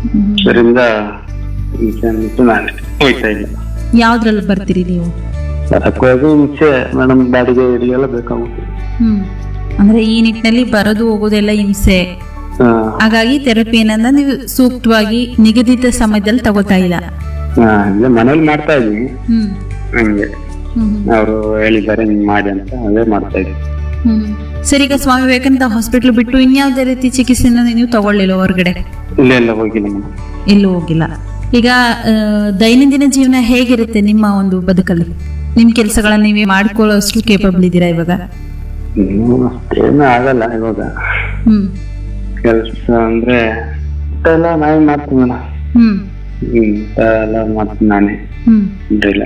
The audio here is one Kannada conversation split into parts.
ಅದರಿಂದ ಅಂದ್ಬಿಟ್ಟು ನಾನು ಹೋಯ್ತಾ ಇಲ್ಲ ಯಾವ್ದ್ರಲ್ಲಿ ಬರ್ತೀರಿ ನೀವು ಬರಕ್ಕೆ ಹೋಗಿ ಮುಂಚೆ ಮೇಡಮ್ ಬಾಡಿಗೆ ಇದೆಲ್ಲ ಬೇಕಾಗುತ್ತೆ ಹ್ಮ್ ಅಂದ್ರೆ ಈ ನಿಟ್ಟಿನಲ್ಲಿ ಬರೋದು ಹೋಗೋದೆಲ್ಲ ಹಿಂಸೆ ಹಾ ಹಾಗಾಗಿ ಥೆರಪಿಯನ್ನ ನೀವು ಸೂಕ್ತವಾಗಿ ನಿಗದಿತ ಸಮಯದಲ್ಲಿ ತಗೋತಾ ಇಲ್ಲ ಹಾ ಇಲ್ಲೇ ಮನೇಲಿ ಮಾಡ್ತಾ ಇದೀನಿ ಹ್ಮ್ ಹಂಗೆ ಹ್ಮ್ ಅವರು ಹೇಳಿದ್ದಾರೆ ಹಿಂಗ್ ಮಾಡಿ ಅಂತ ಅದೇ ಮಾಡ್ತಾ ಇದ್ದೀನಿ ಹ್ಮ್ ಸರಿ ಈಗ ಸ್ವಾಮಿ ವಿವೇಕಾನಂದ ಹಾಸ್ಪಿಟ್ಲ್ ಬಿಟ್ಟು ಇನ್ಯಾವುದೇ ರೀತಿ ಚಿಕಿತ್ಸೆನ ನೀವು ತಗೊಳ್ಳಿಲ್ಲ ಹೊರಗಡೆ ಇಲ್ಲ ಇಲ್ಲ ಹೋಗಿಲ್ಲ ಮೇಡಮ್ ಎಲ್ಲೂ ಹೋಗಿಲ್ಲ ಈಗ ಆ, ದೈನಂದಿನ ಜೀವನ ಹೇಗಿರುತ್ತೆ ನಿಮ್ಮ ಒಂದು ಬದುಕಲ್ಲಿ ನಿಮ್ ಕೆಲಸಗಳನ್ನ ನೀವೇ ಮಾಡ್ಕೊಳ್ಳೋಷ್ಟು ಕೇಪಬಲ್ ಇದ್ದೀರಾ ಇವಾಗ ಇನ್ನೂ ಅಷ್ಟೇನು ಆಗಲ್ಲ ಇವಾಗ ಹ್ಮ್ ಕೆಲಸ ಅಂದ್ರೆ ಊಟ ಎಲ್ಲ ನಾವೇ ಮಾಡ್ತೀವಿ ಮೇಡಮ್ ಹ್ಮ್ ಹ್ಮ್ ಊಟ ಎಲ್ಲ ಮಾಡ್ತೀನಿ ನಾನೇ ಹ್ಮ್ ಇಲ್ಲ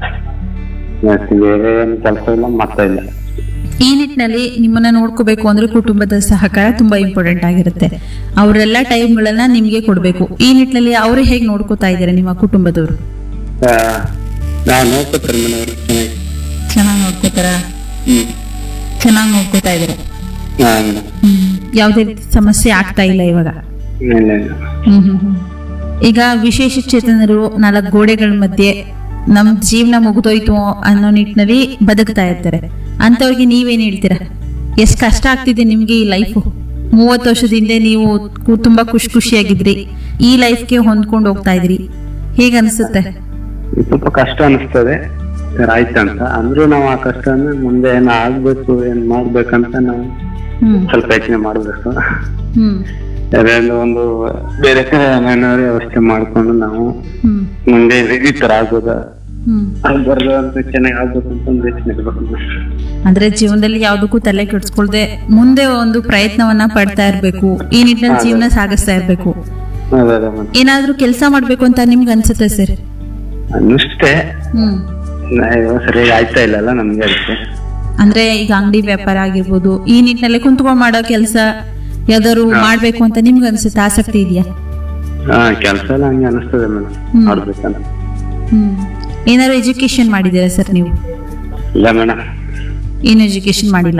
ಮತ್ತೆ ಬೇರೆ ಏನು ಕೆಲಸ ಇಲ್ಲ ಮಾಡ್ತಾ ಇಲ್ಲ ಈ ನಿಟ್ಟಿನಲ್ಲಿ ನಿಮ್ಮನ್ನ ನೋಡ್ಕೋಬೇಕು ಅಂದ್ರೆ ಕುಟುಂಬದ ಸಹಕಾರ ತುಂಬಾ ಇಂಪಾರ್ಟೆಂಟ್ ಆಗಿರುತ್ತೆ ಅವರೆಲ್ಲ ಟೈಮ್ಗಳನ್ನ ನಿಮ್ಗೆ ಕೊಡ್ಬೇಕು ಈ ನಿಟ್ಟಿನಲ್ಲಿ ಅವರು ಹೇಗೆ ನೋಡ್ಕೋತಾ ಇದ್ದಾರೆ ನಿಮ್ಮ ಕುಟುಂಬದವರು ಆ, ನಾವು ನೋಡ್ಕೊತಾರೆ ಮನೆಯವರು ಚೆನ್ನಾಗಿ ಚೆನ್ನಾಗಿ ನೋಡ್ಕೋತಾರ ಹ್ಮ್ ಚೆನ್ನಾಗಿ ನೋಡ್ಕೋತಾ ಇದ್ದಾರೆ ಹಾ ಮೇಡಮ್ ಹ್ಮ್ ಯಾವುದೇ ರೀತಿ ಸಮಸ್ಯೆ ಆಗ್ತಾ ಇಲ್ಲ ಇವಾಗ ಇಲ್ಲ ಇಲ್ಲ ಹ್ಮ್ ಹ್ಮ್ ಹ್ಮ್. ಈಗ ವಿಶೇಷ ಚೇತನರು ನಾಲ್ಕು ಗೋಡೆಗಳ ಮಧ್ಯೆ ನಮ್ ಜೀವನ ಮುಗಿದೋಯ್ತು ಅನ್ನೋ ನಿಟ್ಟಿನಲ್ಲಿ ಬದುಕ್ತಾ ಇರ್ತಾರೆ ಅಂತವ್ರಿಗೆ ನೀವೇನ್ ಹೇಳ್ತೀರಾ ಎಷ್ಟ್ ಕಷ್ಟ ಆಗ್ತಿದೆ ನಿಮ್ಗೆ ಈ ಲೈಫು ಮೂವತ್ತು ವರ್ಷದ ಹಿಂದೆ ನೀವು ಕು- ತುಂಬಾ ಖುಷಿ ಖುಷಿಯಾಗಿದ್ರಿ ಈ ಲೈಫ್ಗೆ ಹೊಂದ್ಕೊಂಡು ಹೋಗ್ತಾ ಇದ್ರಿ ಹೇಗ್ ಅನ್ಸುತ್ತೆ ಇದು ಸ್ವಲ್ಪ ಕಷ್ಟ ಅನಿಸ್ತದೆ ಸರ್ ಆಯ್ತಂತ ಅಂದ್ರೂ ನಾವು ಆ ಕಷ್ಟನ ಮುಂದೆ ಏನ್ ಆಗ್ಬೇಕು ಏನ್ ಮಾಡ್ಬೇಕಂತ ನಾವು ಹ್ಮ್ ಸ್ವಲ್ಪ ಯೋಚನೆ ಮಾಡ್ಬೇಕು ಹ್ಮ್ ಅದೆಲ್ಲ ಒಂದು ಬೇರೆ ಕಡೆ ಏನಾದ್ರು ವ್ಯವಸ್ಥೆ ಮಾಡ್ಕೊಂಡು ನಾವು ಹ್ಮ್ ಮುಂದೆ ಈ ತರ ಆಗೋದ ಹ್ಮ್ ಆಗ್ಬಾರ್ದು ಅಂತ ಚೆನ್ನಾಗಿ ಆಗ್ಬೇಕು ಅಂತ ಒಂದು ಯೋಚನೆ ಇರ್ಬೇಕು ಅಂದ್ರೆ ಜೀವನದಲ್ಲಿ ಯಾವ್ದಕ್ಕೂ ತಲೆ ಕೆಡ್ಸ್ಕೊಳ್ದೆ ಮುಂದೆ ಒಂದು ಪ್ರಯತ್ನವನ್ನ ಪಡ್ತಾ ಇರ್ಬೇಕು ಈ ನಿಟ್ಟಿನಲ್ಲಿ ಜೀವನ ಸಾಗಿಸ್ತಾ ಇರ್ಬೇಕು ಅದೇ ಅದೇ ಮತ್ತೆ ಏನಾದ್ರೂ ಕೆಲಸ ಮಾಡ್ಬೇಕು ಅಂತ ನಿಮ್ಗೆ ಅನ್ಸುತ್ತೆ ಸರ್ ಅನ್ನಷ್ಟೇ ಹ್ಮ್ ನಾ- ಸರಿಯಾಗಿ ಆಯ್ತಾ ಇಲ್ಲಲ್ಲ ನಮ್ಗೆ ಅದಕ್ಕೆ ಅಂದ್ರೆ ಈಗ ಅಂಗಡಿ ವ್ಯಾಪಾರ ಆಗಿರ್ಬೋದು ಈ ನಿಟ್ಟಿನಲ್ಲಿ ಕುಂತ್ಕೊಂಡ್ ಮಾಡೋ ಕೆಲಸ ಯಾವ್ದಾದ್ರು ಮಾಡ್ಬೇಕು ಅಂತ ನಿಮ್ಗೆ ಅನ್ಸುತ್ತೆ ಆಸಕ್ತಿ ಇದೆಯಾ ಹಾ ಕೆಲಸ ಎಲ್ಲ ಹಂಗೆ ಅನಿಸ್ತದೆ ಮೇಡಮ್ ಹ್ಮ್. ಮಾಡ್ಬೇಕಂತ ಹ್ಮ್ ಏನಾದ್ರು ಎಜುಕೇಶನ್ ಮಾಡಿದ್ದೀರಾ ಸರ್ ನೀವು ಇಲ್ಲ ಮೇಡಮ್ ಏನು ಎಜುಕೇಶನ್ ಮಾಡಿಲ್ಲ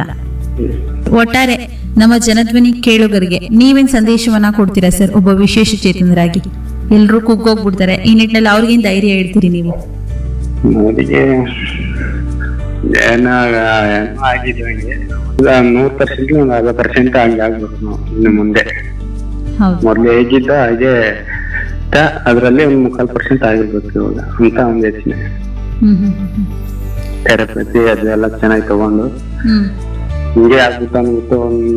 ಒಟ್ಟಾರೆ ನಮ್ಮ ಜನಧ್ವನಿ ಕೇಳುಗರಿಗೆ ನೀವೇನ್ ಸಂದೇಶವನ್ನ ಕೊಡ್ತೀರಾ ಸರ್ ಒಬ್ಬ ವಿಶೇಷ ಚೇತನರಾಗಿ ಎಲ್ರೂ ಕುಗ್ಗೋಗ್ಬಿಡ್ತಾರೆ ಈ ನಿಟ್ಟಿನಲ್ಲಿ ಅವ್ರಿಗೇನ್ ಧೈರ್ಯ ಹೇಳ್ತೀರಿ ನೀವು ಅವರಿಗೆ ಏನೋ ಏನೋ ಆಗಿದೆ ಹಂಗೆ ಈಗ ನೂರ್ ಪರ್ಸೆಂಟ್ ಒಂದು ಅರ್ಧ ಪರ್ಸೆಂಟ್ ಹಂಗೆ ಆಗ್ಬೇಕು ನಾವು ಇನ್ನು ಮುಂದೆ ಹೌದು ಮೊದ್ಲು ಹೇಗಿದ್ದ ಹಾಗೆ ಇತ್ತ, ಅದ್ರಲ್ಲಿ ಒಂದು ಮುಕ್ಕಾಲ್ ಪರ್ಸೆಂಟ್ ಆಗಿರ್ಬೇಕು ಇವಾಗ ಅಂತ ಒಂದು ಯೋಚನೆ ಹ್ಮ್ ಹ್ಮ್ ಹ್ಮ್ ಥೆರಪತಿ ಅದೆಲ್ಲ ಚೆನ್ನಾಗಿ ತಗೊಂಡು ಹ್ಮ್ ಹಿಂಗೆ ಆಗ್ಬಿಟ್ಟು ಅಂದ್ಬಿಟ್ಟು ಒಂದ್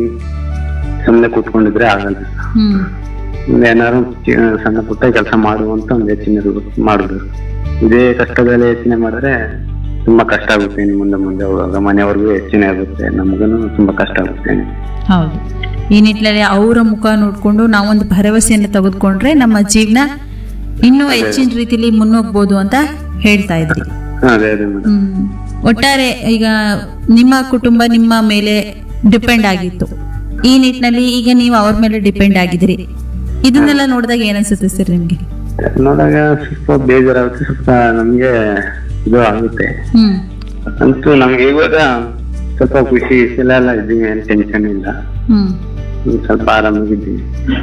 ಸುಮ್ಮನೆ ಕೂತ್ಕೊಂಡಿದ್ರೆ ಆಗಲ್ಲ ಹ್ಮ್ ಮುಂದೆ ಏನಾದ್ರು ಚಿ- ಸಣ್ಣ ಪುಟ್ಟ ಕೆಲಸ ಮಾಡುವಂತ ಒಂದು ಯೋಚನೆ ಇರ್ಬೇಕು ಮಾಡ್ಬೇಕು ಇದೇ ಕಷ್ಟದಲ್ಲಿ ಯೋಚನೆ ಮಾಡಿದ್ರೆ ತುಂಬಾ ಕಷ್ಟ ಆಗುತ್ತೆ ಇನ್ನು ಮುಂದೆ ಮುಂದೆ ಹೋಗುವಾಗ ಮನೆಯವ್ರಿಗೂ ಯೋಚನೆ ಆಗುತ್ತೆ ನಮಗೂ ತುಂಬಾ ಕಷ್ಟ ಆಗುತ್ತೆ ಹೌದು ಈ ನಿಟ್ಟಿನಲ್ಲಿ ಅವರ ಮುಖ ನೋಡ್ಕೊಂಡು ನಾವೊಂದು ಭರವಸೆಯನ್ನು ತೆಗೆದುಕೊಂಡ್ರೆ ನಮ್ಮ ಜೀವನ ಇನ್ನೂ ಹೆಚ್ಚಿನ ರೀತಿಲಿ ಮುನ್ನೋಗ್ಬೋದು ಅಂತ ಹೇಳ್ತಾ ಇದ್ರಿ ಅದೇ ಅದೇ ಮೇಡಮ್ ಹ್ಮ್ ಒಟ್ಟಾರೆ ಈಗ ನಿಮ್ಮ ಕುಟುಂಬ ನಿಮ್ಮ ಮೇಲೆ ಡಿಪೆಂಡ್ ಆಗಿತ್ತು ಈ ನಿಟ್ಟಿನಲ್ಲಿ ಈಗ ನೀವು ಅವ್ರ ಮೇಲೆ ಡಿಪೆಂಡ್ ಆಗಿದ್ದೀರಿ ಇದನ್ನೆಲ್ಲ ನೋಡಿದಾಗ ಏನನ್ಸುತ್ತೆ ಸರ್ ನಿಮ್ಗೆ ನೋಡಾಗ ಸ್ವಲ್ಪ ಬೇಜಾರಾಗುತ್ತೆ ಸ್ವಲ್ಪ ನಮ್ಗೆ ಇದು ಆಗುತ್ತೆ ಹ್ಮ್ ಅಂತೂ ನಮ್ಗೆ ಇವಾಗ ಸ್ವಲ್ಪ ಖುಷಿ ಎಲ್ಲ ಎಲ್ಲ ಇದ್ದೀವಿ ಏನ್ ಟೆನ್ಷನ್ ಇಲ್ಲ ಹ್ಮ್ ಒಂದ್ ಸ್ವಲ್ಪ ಆರಾಮಾಗಿದ್ದೀವಿ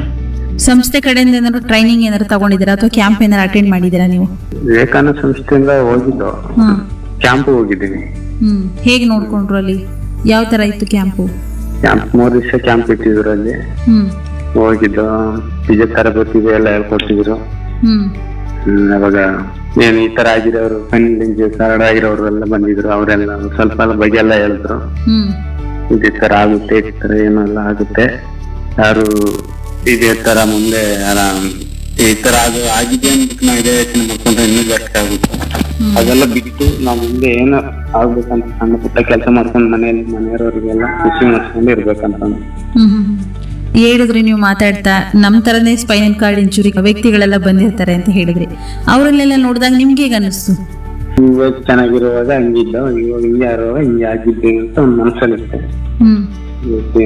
ಸಂಸ್ಥೆ ಕಡೆಯಿಂದ ಏನಾದ್ರು ಟ್ರೈನಿಂಗ್ ಏನಾದ್ರು ತಗೊಂಡಿದ್ದೀರಾ ಅಥವಾ ಕ್ಯಾಂಪ್ ಏನಾದ್ರು ಅಟೆಂಡ್ ಮಾಡಿದ್ದೀರಾ ನೀವು ವಿವೇಕಾನಂದ ಸಂಸ್ಥೆಯಿಂದ ಹೋಗಿದ್ದು ಹ್ಮ್ ಕ್ಯಾಂಪ್ ಹೋಗಿದ್ದೀನಿ ಹ್ಮ್ ಹೇಗೆ ನೋಡ್ಕೊಂಡ್ರು ಅಲ್ಲಿ ಯಾವ ತರ ಇತ್ತು ಕ್ಯಾಂಪು ಕ್ಯಾಂಪ್ ಮೂರ್ ದಿವಸ ಕ್ಯಾಂಪ್ ಇಟ್ಟಿದ್ರು ಅಲ್ಲಿ ಹ್ಮ್ ಹೋಗಿದ್ದು ನಿಜ ತರಬೇತಿ ಎಲ್ಲ ಹೇಳ್ಕೊಡ್ತಿದ್ರು ಹ್ಮ್ ಹ್ಮ್, ಅವಾಗ ಏನ್ ಈ ತರ ಆಗಿರೋರು ಕಣ್ಣಿಂಜ ಕರಡ ಆಗಿರೋರು ಎಲ್ಲ ಬಂದಿದ್ರು ಅವರೆಲ್ಲ ಸ್ವಲ್ಪ ಎಲ್ಲ ಬಗ್ಗೆ ಎಲ್ಲ ಹೇಳಿದ್ರು ಹ್ಮ್ ಇದೇ ತರ ಆಗುತ್ತೆ ಈ ತರ ಏನೆಲ್ಲ ಆಗುತ್ತೆ ಯಾರು ಇದೇ ತರ ಮುಂದೆ ಆರಾಮ್ ಈ ತರ ಅದು ಆಗಿದೆ ಅಂದ್ಬಿಟ್ಟು ನಾವು ಇದೇ ಯೋಚನೆ ಮಾಡ್ಕೊಂಡ್ರೆ ಇನ್ನೂ ಜಾಸ್ತಿ ಆಗುತ್ತೆ ಅದೆಲ್ಲ ಬಿಟ್ಟು ನಾವು ಮುಂದೆ ಏನು ಆಗ್ಬೇಕಂತ ಸಣ್ಣ ಪುಟ್ಟ ಕೆಲಸ ಮಾಡ್ಕೊಂಡು ಮನೆಯಲ್ಲಿ ಮನೆಯವರಿಗೆಲ್ಲ ಖುಷಿ ಮಾಡ್ಕೊಂಡು ಇರ್ಬೇಕಂತ ಹ್ಮ್ ಹ್ಮ್ ಹ್ಮ್. ಹೇಳಿದ್ರಿ ನೀವು ಮಾತಾಡ್ತಾ ನಮ್ ತರನೇ ಸ್ಪೈನಲ್ ಕಾರ್ಡ್ ಇಂಜುರಿ ವ್ಯಕ್ತಿಗಳೆಲ್ಲ ಬಂದಿರ್ತಾರೆ ಅಂತ ಹೇಳಿದ್ರಿ ಅವರಲ್ಲೆಲ್ಲ ನೋಡಿದಾಗ ನಿಮ್ಗೆ ಹೇಗೆ ಅನ್ನಿಸ್ತು ಇವಾಗ ಚೆನ್ನಾಗಿರುವಾಗ ಹಂಗಿದ್ದ ಇವಾಗ ಹಿಂಗೆ ಆರುವಾಗ ಹಿಂಗೆ ಆಗಿದ್ದೆ ಅಂತ ಒಂದು ಮನಸ್ಸಲ್ಲಿರುತ್ತೆ ಹ್ಮ್ ಮತ್ತೆ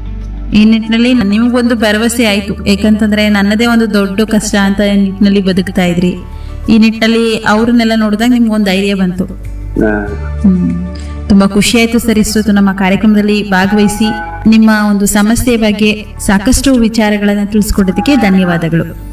ಈ ನಿಟ್ಟಿನಲ್ಲಿ ನಿಮ್ಗೊಂದು ಭರವಸೆ ಆಯ್ತು ಯಾಕಂತಂದ್ರೆ ನನ್ನದೇ ಒಂದು ದೊಡ್ಡ ಕಷ್ಟ ಅಂತ ನಿಟ್ಟಿನಲ್ಲಿ ಬದುಕ್ತಾ ಇದ್ರಿ ಈ ನಿಟ್ಟಿನಲ್ಲಿ ಅವ್ರನ್ನೆಲ್ಲ ನೋಡಿದಾಗ ನಿಮ್ಗೊಂದು ಧೈರ್ಯ ಬಂತು ಆ, ಹ್ಮ್ ತುಂಬಾ ಖುಷಿ ಆಯ್ತು ಸರ್ ಇಷ್ಟೊತ್ತು ನಮ್ಮ ಕಾರ್ಯಕ್ರಮದಲ್ಲಿ ಭಾಗವಹಿಸಿ ನಿಮ್ಮ ಒಂದು ಸಮಸ್ಯೆ ಬಗ್ಗೆ ಸಾಕಷ್ಟು ವಿಚಾರಗಳನ್ನ ತಿಳಿಸ್ಕೊಡೋದಕ್ಕೆ ಧನ್ಯವಾದಗಳು